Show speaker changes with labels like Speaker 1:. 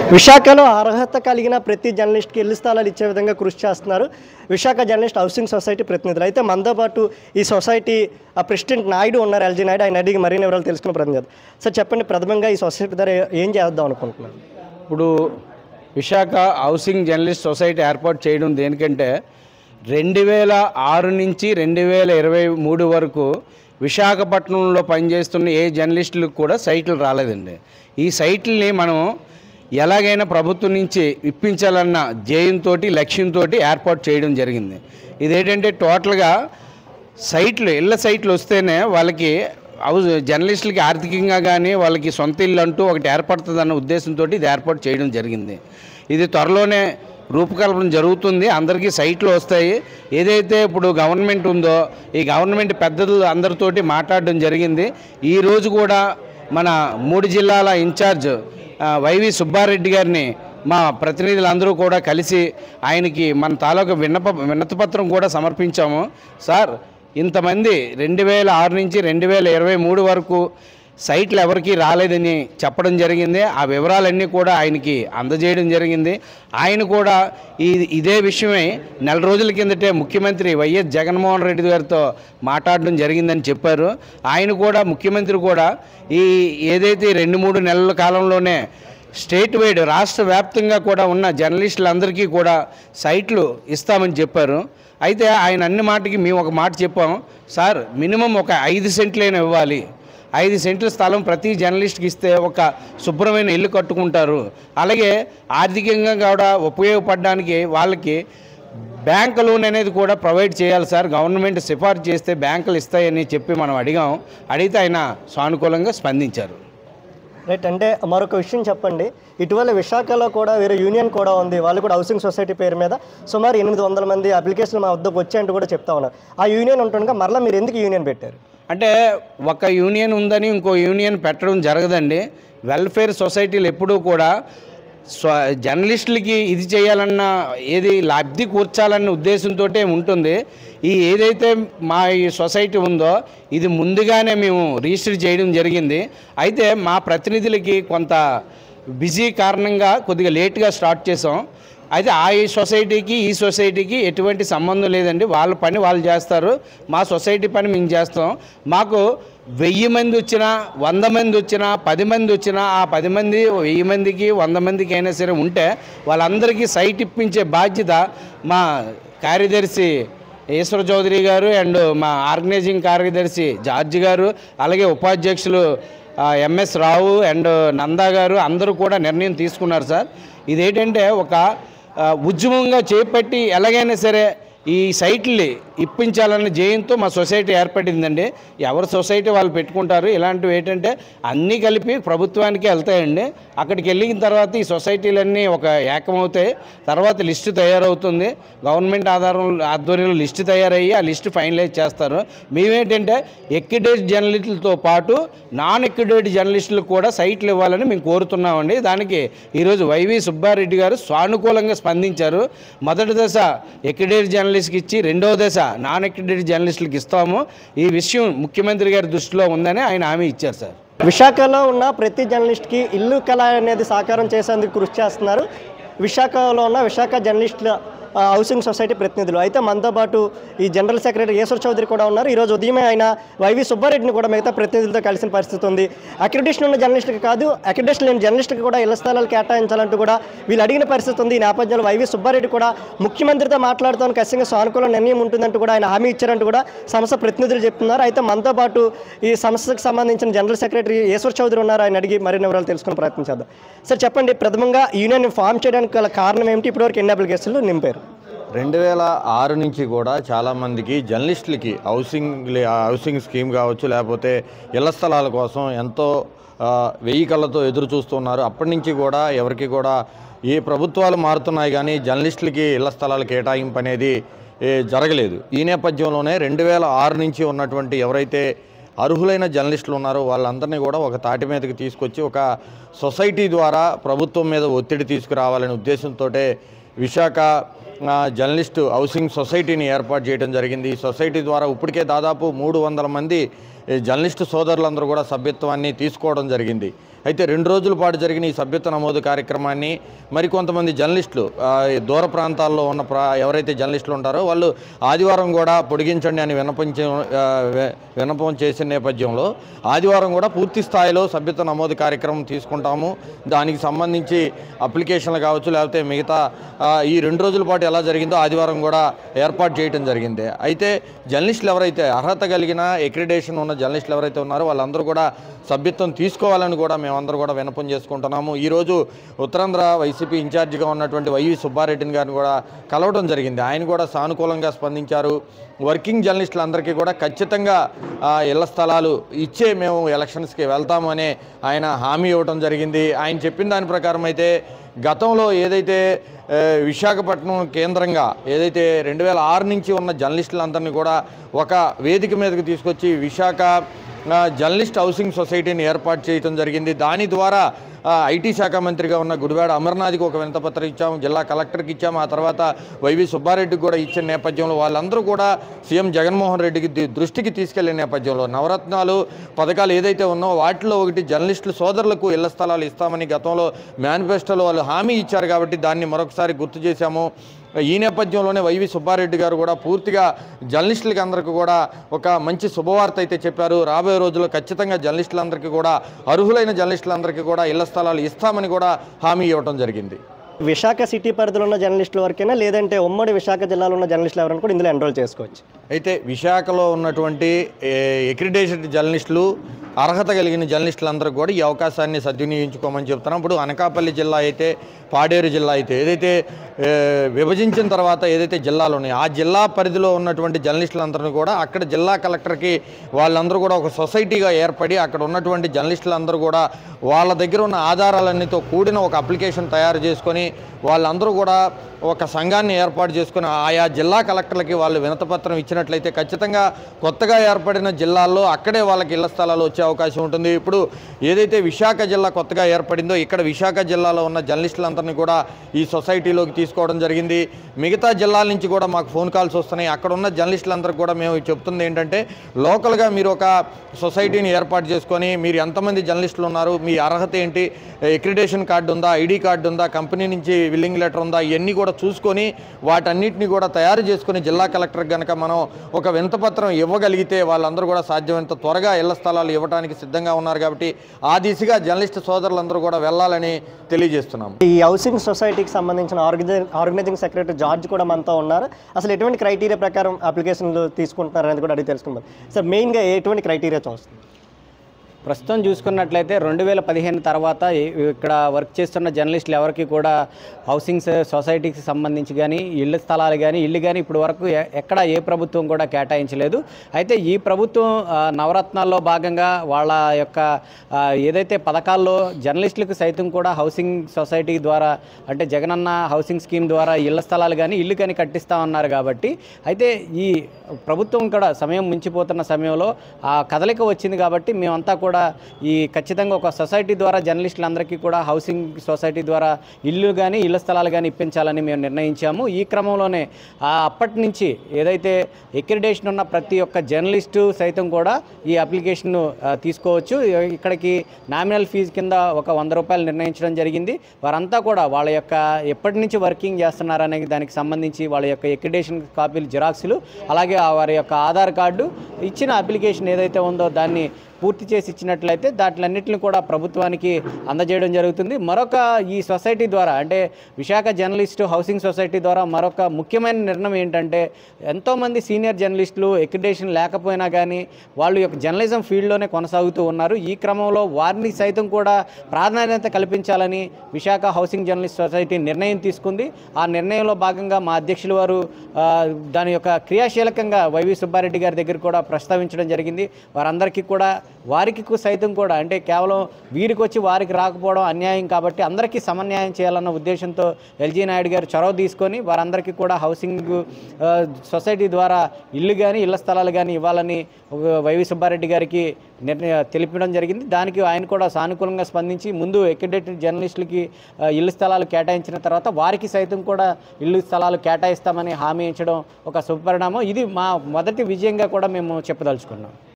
Speaker 1: విశాఖలో అర్హత కలిగిన ప్రతి జర్నలిస్ట్కి ఇల్లు స్థలాలు ఇచ్చే విధంగా కృషి చేస్తున్నారు విశాఖ జర్నలిస్ట్ హౌసింగ్ సొసైటీ ప్రతినిధులు అయితే మనతో పాటు ఈ సొసైటీ ఆ ప్రెసిడెంట్ నాయుడు ఉన్నారు ఎల్జీ నాయుడు ఆయన అడిగి మరిన్ని వివరాలు తెలుసుకునే ప్రయత్నం చేద్దాం సార్ చెప్పండి ప్రథమంగా ఈ సొసైటీ ద్వారా ఏం చేద్దాం అనుకుంటున్నారు
Speaker 2: ఇప్పుడు విశాఖ హౌసింగ్ జర్నలిస్ట్ సొసైటీ ఏర్పాటు చేయడం దేనికంటే రెండు వేల ఆరు నుంచి రెండు వేల ఇరవై మూడు వరకు విశాఖపట్నంలో పనిచేస్తున్న ఏ జర్నలిస్టులకు కూడా సైట్లు రాలేదండి ఈ సైట్లని మనం ఎలాగైనా ప్రభుత్వం నుంచి ఇప్పించాలన్న ధ్యేయంతో లక్ష్యంతో ఏర్పాటు చేయడం జరిగింది ఇదేంటంటే టోటల్గా సైట్లు ఇళ్ళ సైట్లు వస్తేనే వాళ్ళకి హౌస్ జర్నలిస్టులకి ఆర్థికంగా కానీ వాళ్ళకి సొంత ఇల్లు అంటూ ఒకటి ఏర్పడుతుందన్న ఉద్దేశంతో ఇది ఏర్పాటు చేయడం జరిగింది ఇది త్వరలోనే రూపకల్పన జరుగుతుంది అందరికీ సైట్లు వస్తాయి ఏదైతే ఇప్పుడు గవర్నమెంట్ ఉందో ఈ గవర్నమెంట్ పెద్దలు అందరితోటి మాట్లాడడం జరిగింది ఈ రోజు కూడా మన మూడు జిల్లాల ఇన్ఛార్జ్ ఆ, వైవి సుబ్బారెడ్డి గారిని మా ప్రతినిధులందరూ కూడా కలిసి ఆయనకి మన తాలూకా విన్నప విన్నతపత్రం కూడా సమర్పించాము సార్ ఇంతమంది రెండు వేల ఆరు నుంచి రెండు వేల ఇరవై మూడు వరకు సైట్లు ఎవరికీ రాలేదని చెప్పడం జరిగింది ఆ వివరాలన్నీ కూడా ఆయనకి అందజేయడం జరిగింది ఆయన కూడా ఈ ఇదే విషయమై నెల రోజుల కిందటే ముఖ్యమంత్రి వైఎస్ జగన్మోహన్ రెడ్డి గారితో మాట్లాడడం జరిగిందని చెప్పారు ఆయన కూడా ముఖ్యమంత్రి కూడా ఈ ఏదైతే ఈ రెండు మూడు నెలల కాలంలోనే స్టేట్ వైడ్ రాష్ట్ర వ్యాప్తంగా కూడా ఉన్న జర్నలిస్టులందరికీ కూడా సైట్లు ఇస్తామని చెప్పారు అయితే ఆయన అన్ని మాటకి మేము ఒక మాట చెప్పాం సార్ మినిమం ఒక ఐదు సెంట్లైనా ఇవ్వాలి ఐదు సెంట్ల స్థలం ప్రతి జర్నలిస్ట్కి ఇస్తే ఒక శుభ్రమైన ఇల్లు కట్టుకుంటారు అలాగే ఆర్థికంగా కూడా ఉపయోగపడడానికి వాళ్ళకి బ్యాంక్ లోన్ అనేది కూడా ప్రొవైడ్ చేయాలి సార్ గవర్నమెంట్ సిఫార్సు చేస్తే బ్యాంకులు ఇస్తాయని చెప్పి మనం అడిగాం అడిగితే ఆయన సానుకూలంగా స్పందించారు
Speaker 1: రైట్ అంటే మరొక విషయం చెప్పండి ఇటీవల విశాఖలో కూడా వేరే యూనియన్ కూడా ఉంది వాళ్ళు కూడా హౌసింగ్ సొసైటీ పేరు మీద సుమారు ఎనిమిది వందల మంది అప్లికేషన్లు మా వద్దకు వచ్చాయంటూ కూడా చెప్తా ఉన్నారు ఆ యూనియన్ ఉంటుండగా మరలా మీరు ఎందుకు యూనియన్ పెట్టారు
Speaker 2: అంటే ఒక యూనియన్ ఉందని ఇంకో యూనియన్ పెట్టడం జరగదండి వెల్ఫేర్ సొసైటీలు ఎప్పుడూ కూడా స్వ జర్నలిస్టులకి ఇది చేయాలన్న ఏది లబ్ధి కూర్చాలన్న ఉద్దేశంతో ఉంటుంది ఈ ఏదైతే మా ఈ సొసైటీ ఉందో ఇది ముందుగానే మేము రిజిస్టర్ చేయడం జరిగింది అయితే మా ప్రతినిధులకి కొంత బిజీ కారణంగా కొద్దిగా లేట్గా స్టార్ట్ చేసాం అయితే ఆ ఈ సొసైటీకి ఈ సొసైటీకి ఎటువంటి సంబంధం లేదండి వాళ్ళ పని వాళ్ళు చేస్తారు మా సొసైటీ పని మేము చేస్తాం మాకు వెయ్యి మంది వచ్చినా వంద మంది వచ్చినా పది మంది వచ్చినా ఆ పది మంది వెయ్యి మందికి వంద మందికి అయినా సరే ఉంటే వాళ్ళందరికీ సైట్ ఇప్పించే బాధ్యత మా కార్యదర్శి ఈశ్వర చౌదరి గారు అండ్ మా ఆర్గనైజింగ్ కార్యదర్శి జార్జ్ గారు అలాగే ఉపాధ్యక్షులు ఆ, ఎంఎస్ రావు అండ్ నందా గారు అందరూ కూడా నిర్ణయం తీసుకున్నారు సార్ ఇదేంటంటే ఒక ఆ, ఉద్యమంగా చేపట్టి ఎలాగైనా సరే ఈ సైట్ని ఇప్పించాలన్న జయంతో మా సొసైటీ ఏర్పడిందండి ఎవరి సొసైటీ వాళ్ళు పెట్టుకుంటారు ఇలాంటివి ఏంటంటే అన్నీ కలిపి ప్రభుత్వానికి వెళ్తాయండి అక్కడికి వెళ్ళిన తర్వాత ఈ సొసైటీలన్నీ ఒక ఏకమవుతాయి తర్వాత లిస్టు తయారవుతుంది గవర్నమెంట్ ఆధారం ఆధ్వర్యంలో లిస్టు తయారయ్యి ఆ లిస్టు ఫైనలైజ్ చేస్తారు మేమేంటంటే ఎక్కిడేట్ జర్నలిస్టులతో పాటు నాన్ ఎక్కిడేట్ జర్నలిస్టులకు కూడా సైట్లు ఇవ్వాలని మేము కోరుతున్నామండి దానికి ఈరోజు వైవి సుబ్బారెడ్డి గారు సానుకూలంగా స్పందించారు మొదటి దశ ఎక్కిడేట్ జర్నలిస్ట్కి ఇచ్చి రెండవ దశ నాన్ ఎక్కిడేట్ జర్నలిస్టులకు ఇస్తాము ఈ విషయం ముఖ్యమంత్రి గారి దృష్టిలో ఉందని ఆయన హామీ ఇచ్చారు సార్
Speaker 1: విశాఖలో ఉన్న ప్రతి జర్నలిస్ట్కి ఇల్లు కళ అనేది సాకారం చేసేందుకు కృషి చేస్తున్నారు విశాఖలో ఉన్న విశాఖ జర్నలిస్టుల ఆ, హౌసింగ్ సొసైటీ ప్రతినిధులు అయితే మనతో పాటు ఈ జనరల్ సెక్రటరీ ఈశ్వర్ చౌదరి కూడా ఉన్నారు ఈరోజు ఉదయమే ఆయన వైవి సుబ్బారెడ్డిని కూడా మిగతా ప్రతినిధులతో కలిసిన పరిస్థితి ఉంది అక్రిడేషన్ ఉన్న జర్నలిస్టులకు కాదు అక్రిడేషన్ లేని జర్నలిస్టులకు కూడా ఇళ్ల స్థలాలు కేటాయించాలంటూ కూడా వీళ్ళు అడిగిన పరిస్థితి ఉంది ఈ నేపథ్యంలో వైవి సుబ్బారెడ్డి కూడా ముఖ్యమంత్రితో మాట్లాడుతాను ఖచ్చితంగా సానుకూల నిర్ణయం ఉంటుందంటూ కూడా ఆయన హామీ ఇచ్చారంటూ కూడా సంస్థ ప్రతినిధులు చెప్తున్నారు అయితే మనతో పాటు ఈ సంస్థకు సంబంధించిన జనరల్ సెక్రటరీ ఈశ్వర్ చౌదరి ఉన్నారు ఆయన అడిగి మరిన్ని వివరాలు తెలుసుకునే ప్రయత్నం చేద్దాం సార్ చెప్పండి ప్రథమంగా యూనియన్ ఫామ్ చేయడానికి గల కారణం ఏమిటి ఇప్పటివరకు ఎన్ని అప్లికేషన్లు నింపారు
Speaker 3: రెండు వేల ఆరు నుంచి కూడా చాలామందికి జర్నలిస్టులకి హౌసింగ్ లే- హౌసింగ్ స్కీమ్ కావచ్చు లేకపోతే ఇళ్ల స్థలాల కోసం ఎంతో ఆ, వెయ్యి కళ్ళతో ఎదురు చూస్తున్నారు అప్పటి నుంచి కూడా ఎవరికి కూడా ఏ ప్రభుత్వాలు మారుతున్నాయి కానీ జర్నలిస్టులకి ఇళ్ల స్థలాల కేటాయింపు అనేది ఏ, జరగలేదు ఈ నేపథ్యంలోనే రెండు వేల ఆరు నుంచి ఉన్నటువంటి ఎవరైతే అర్హులైన జర్నలిస్టులు ఉన్నారో వాళ్ళందరినీ కూడా ఒక తాటి మీదకి తీసుకొచ్చి ఒక సొసైటీ ద్వారా ప్రభుత్వం మీద ఒత్తిడి తీసుకురావాలనే ఉద్దేశంతో విశాఖ ఆ, జర్నలిస్టు హౌసింగ్ సొసైటీని ఏర్పాటు చేయడం జరిగింది ఈ సొసైటీ ద్వారా ఇప్పటికే దాదాపు మూడు వందల మంది ఈ జర్నలిస్టు సోదరులందరూ కూడా సభ్యత్వాన్ని తీసుకోవడం జరిగింది అయితే రెండు రోజుల పాటు జరిగిన ఈ సభ్యత్వ నమోదు కార్యక్రమాన్ని మరికొంతమంది జర్నలిస్టులు ఆ, ఈ దూర ప్రాంతాల్లో ఉన్న ప్రా ఎవరైతే జర్నలిస్టులు ఉంటారో వాళ్ళు ఆదివారం కూడా పొడిగించండి అని విన్నపించ ఆ, వె- విన్నపం చేసిన నేపథ్యంలో ఆదివారం కూడా పూర్తి స్థాయిలో సభ్యత్వ నమోదు కార్యక్రమం తీసుకుంటాము దానికి సంబంధించి అప్లికేషన్లు కావచ్చు లేకపోతే మిగతా ఆ, ఈ రెండు రోజుల పాటు ఎలా జరిగిందో ఆదివారం కూడా ఏర్పాటు చేయడం జరిగింది అయితే జర్నలిస్టులు ఎవరైతే అర్హత కలిగిన ఎక్రిడేషన్ ఉన్న జర్నలిస్టులు ఎవరైతే ఉన్నారో వాళ్ళందరూ కూడా సభ్యత్వం తీసుకోవాలని కూడా మేమందరూ కూడా వినపం చేసుకుంటున్నాము ఈరోజు ఉత్తరాంధ్ర వైసీపీ ఇన్ఛార్జిగా ఉన్నటువంటి వైవి సుబ్బారెడ్డిని గారిని కూడా కలవడం జరిగింది ఆయన కూడా సానుకూలంగా స్పందించారు వర్కింగ్ జర్నలిస్టులందరికీ కూడా ఖచ్చితంగా ఆ, ఇళ్ల స్థలాలు ఇచ్చే మేము ఎలక్షన్స్కి వెళ్తామని ఆయన హామీ ఇవ్వడం జరిగింది ఆయన చెప్పిన దాని ప్రకారం అయితే గతంలో ఏదైతే ఆ, విశాఖపట్నం కేంద్రంగా ఏదైతే రెండు వేల ఆరు నుంచి ఉన్న జర్నలిస్టులందరినీ కూడా ఒక వేదిక మీదకి తీసుకొచ్చి విశాఖ ఆ, జర్నలిస్ట్ హౌసింగ్ సొసైటీని ఏర్పాటు చేయడం జరిగింది దాని ద్వారా ఆ, ఐటీ శాఖ మంత్రిగా ఉన్న గుడివాడ అమర్నాథ్కి ఒక వినతపత్రం ఇచ్చాము జిల్లా కలెక్టర్కి ఇచ్చాము ఆ తర్వాత వైవి సుబ్బారెడ్డికి కూడా ఇచ్చిన నేపథ్యంలో వాళ్ళందరూ కూడా సీఎం జగన్మోహన్ రెడ్డికి ది- దృష్టికి తీసుకెళ్లే నేపథ్యంలో నవరత్నాలు పథకాలు ఏదైతే ఉన్నో వాటిలో ఒకటి జర్నలిస్టులు సోదరులకు ఇళ్ల స్థలాలు ఇస్తామని గతంలో మేనిఫెస్టోలో వాళ్ళు హామీ ఇచ్చారు కాబట్టి దాన్ని మరొకసారి గుర్తు చేశాము ఈ నేపథ్యంలోనే వైవి సుబ్బారెడ్డి గారు కూడా పూర్తిగా జర్నలిస్టులకి అందరికీ కూడా ఒక మంచి శుభవార్త అయితే చెప్పారు రాబోయే రోజుల్లో ఖచ్చితంగా జర్నలిస్టులందరికీ కూడా అర్హులైన జర్నలిస్టులందరికీ కూడా ఇళ్ల స్థలాలు ఇస్తామని కూడా హామీ ఇవ్వడం జరిగింది
Speaker 1: విశాఖ సిటీ పరిధిలో ఉన్న జర్నలిస్టుల వరకైనా లేదంటే ఉమ్మడి విశాఖ జిల్లాలో ఉన్న జర్నలిస్టులు ఎవరైనా కూడా ఇందులో ఎన్రోల్ చేసుకోవచ్చు
Speaker 3: అయితే విశాఖలో ఉన్నటువంటి ఎక్రిడేటెడ్ జర్నలిస్టులు అర్హత కలిగిన జర్నలిస్టులందరూ కూడా ఈ అవకాశాన్ని సద్వినియోగించుకోమని చెప్తున్నాం ఇప్పుడు అనకాపల్లి జిల్లా అయితే పాడేరు జిల్లా అయితే ఏదైతే ఏ, విభజించిన తర్వాత ఏదైతే జిల్లాలు ఉన్నాయో ఆ జిల్లా పరిధిలో ఉన్నటువంటి జర్నలిస్టులందరినీ కూడా అక్కడ జిల్లా కలెక్టర్కి వాళ్ళందరూ కూడా ఒక సొసైటీగా ఏర్పడి అక్కడ ఉన్నటువంటి జర్నలిస్టులందరూ కూడా వాళ్ళ దగ్గర ఉన్న ఆధారాలన్నితో కూడిన ఒక అప్లికేషన్ తయారు చేసుకొని వాళ్ళందరూ కూడా ఒక సంఘాన్ని ఏర్పాటు చేసుకుని ఆయా జిల్లా కలెక్టర్లకి వాళ్ళు వినతపత్రం ఇచ్చినట్లయితే ఖచ్చితంగా కొత్తగా ఏర్పడిన జిల్లాల్లో అక్కడే వాళ్ళకి ఇళ్ల స్థలాలు వచ్చే అవకాశం ఉంటుంది ఇప్పుడు ఏదైతే విశాఖ జిల్లా కొత్తగా ఏర్పడిందో ఇక్కడ విశాఖ జిల్లాలో ఉన్న జర్నలిస్టులందరినీ కూడా ఈ సొసైటీలోకి తీసుకోవడం జరిగింది మిగతా జిల్లాల నుంచి కూడా మాకు ఫోన్ కాల్స్ వస్తున్నాయి అక్కడ ఉన్న జర్నలిస్టులందరికీ కూడా మేము చెప్తుంది ఏంటంటే లోకల్గా మీరు ఒక సొసైటీని ఏర్పాటు చేసుకొని మీరు ఎంతమంది జర్నలిస్టులు ఉన్నారు మీ అర్హత ఏంటి ఎక్రిడేషన్ కార్డు ఉందా ఐడి కార్డు ఉందా కంపెనీ నుంచి విల్లింగ్ లెటర్ ఉందా ఇవన్నీ కూడా చూసుకొని వాటన్నిటిని కూడా తయారు చేసుకొని జిల్లా కలెక్టర్ కనుక మనం ఒక వింతపత్రం ఇవ్వగలిగితే వాళ్ళందరూ కూడా సాధ్యమైనంత త్వరగా ఇళ్ల స్థలాలు ఇవ్వడానికి సిద్ధంగా ఉన్నారు కాబట్టి ఆ దిశగా జర్నలిస్ట్ సోదరులందరూ కూడా వెళ్ళాలని తెలియజేస్తున్నాం
Speaker 1: ఈ హౌసింగ్ సొసైటీకి సంబంధించిన ఆర్గనైజింగ్ ఆర్గనైజింగ్ సెక్రటరీ జార్జ్ కూడా మనతో ఉన్నారు అసలు ఎటువంటి క్రైటీరియా ప్రకారం అప్లికేషన్లు తీసుకుంటున్నారు అనేది కూడా అడిగి తెలుసుకుందాం సార్ మెయిన్గా ఎటువంటి క్రైటీరియా చూస్తుంది
Speaker 4: ప్రస్తుతం చూసుకున్నట్లయితే రెండు వేల పదిహేను తర్వాత ఈ- ఇక్కడ వర్క్ చేస్తున్న జర్నలిస్టులు ఎవరికి కూడా హౌసింగ్ సొ- సొసైటీకి సంబంధించి కానీ ఇళ్ళ స్థలాలు కానీ ఇల్లు కానీ ఇప్పుడు వరకు ఎ- ఎక్కడ ఏ ప్రభుత్వం కూడా కేటాయించలేదు అయితే ఈ ప్రభుత్వం ఆ, నవరత్నాల్లో భాగంగా వాళ్ళ యొక్క ఆ, ఏదైతే పథకాల్లో జర్నలిస్టులకు సైతం కూడా హౌసింగ్ సొసైటీ ద్వారా అంటే జగనన్న హౌసింగ్ స్కీమ్ ద్వారా ఇళ్ల స్థలాలు కానీ ఇల్లు కానీ కట్టిస్తా ఉన్నారు కాబట్టి అయితే ఈ ప్రభుత్వం కూడా సమయం మించిపోతున్న సమయంలో ఆ కదలిక వచ్చింది కాబట్టి మేమంతా కూడా ఈ ఖచ్చితంగా ఒక సొసైటీ ద్వారా జర్నలిస్టులందరికీ కూడా హౌసింగ్ సొసైటీ ద్వారా ఇల్లు కానీ ఇళ్ల స్థలాలు కానీ ఇప్పించాలని మేము నిర్ణయించాము ఈ క్రమంలోనే ఆ అప్పటి నుంచి ఏదైతే ఎక్రిడేషన్ ఉన్న ప్రతి ఒక్క జర్నలిస్టు సైతం కూడా ఈ అప్లికేషన్ తీసుకోవచ్చు ఇక్కడికి నామినల్ ఫీజు కింద ఒక వంద రూపాయలు నిర్ణయించడం జరిగింది వారంతా కూడా వాళ్ళ యొక్క ఎప్పటి నుంచి వర్కింగ్ చేస్తున్నారనే దానికి సంబంధించి వాళ్ళ యొక్క ఎక్రిడేషన్ కాపీలు జిరాక్స్లు అలాగే ఆ వారి యొక్క ఆధార్ కార్డు ఇచ్చిన అప్లికేషన్ ఏదైతే ఉందో దాన్ని పూర్తి చేసి ఇచ్చినట్లయితే దాంట్లన్నింటిని కూడా ప్రభుత్వానికి అందజేయడం జరుగుతుంది మరొక ఈ సొసైటీ ద్వారా అంటే విశాఖ జర్నలిస్టు హౌసింగ్ సొసైటీ ద్వారా మరొక ముఖ్యమైన నిర్ణయం ఏంటంటే ఎంతోమంది సీనియర్ జర్నలిస్టులు ఎక్రిడేషన్ లేకపోయినా కానీ వాళ్ళు యొక్క జర్నలిజం ఫీల్డ్లోనే కొనసాగుతూ ఉన్నారు ఈ క్రమంలో వారిని సైతం కూడా ప్రాధాన్యత కల్పించాలని విశాఖ హౌసింగ్ జర్నలిస్ట్ సొసైటీ నిర్ణయం తీసుకుంది ఆ నిర్ణయంలో భాగంగా మా అధ్యక్షులు వారు ఆ, దాని యొక్క క్రియాశీలకంగా వైవి సుబ్బారెడ్డి గారి దగ్గర కూడా ప్రస్తావించడం జరిగింది వారందరికీ కూడా వారికి కు- సైతం కూడా అంటే కేవలం వీరికి వచ్చి వారికి రాకపోవడం అన్యాయం కాబట్టి అందరికీ సమన్యాయం చేయాలన్న ఉద్దేశంతో ఎల్జీ నాయుడు గారు చొరవ తీసుకొని వారందరికీ కూడా హౌసింగ్ ఆ, సొసైటీ ద్వారా ఇల్లు కానీ ఇళ్ల స్థలాలు కానీ ఇవ్వాలని ఒక వైవి సుబ్బారెడ్డి గారికి నిర్ణయ తెలిపడం జరిగింది దానికి ఆయన కూడా సానుకూలంగా స్పందించి ముందు ఎక్రిడేటెడ్ జర్నలిస్టులకి ఆ, ఇల్లు స్థలాలు కేటాయించిన తర్వాత వారికి సైతం కూడా ఇల్లు స్థలాలు కేటాయిస్తామని హామీ ఇచ్చడం ఒక శుభపరిణామం ఇది మా మొదటి విజయంగా కూడా మేము చెప్పదలుచుకున్నాం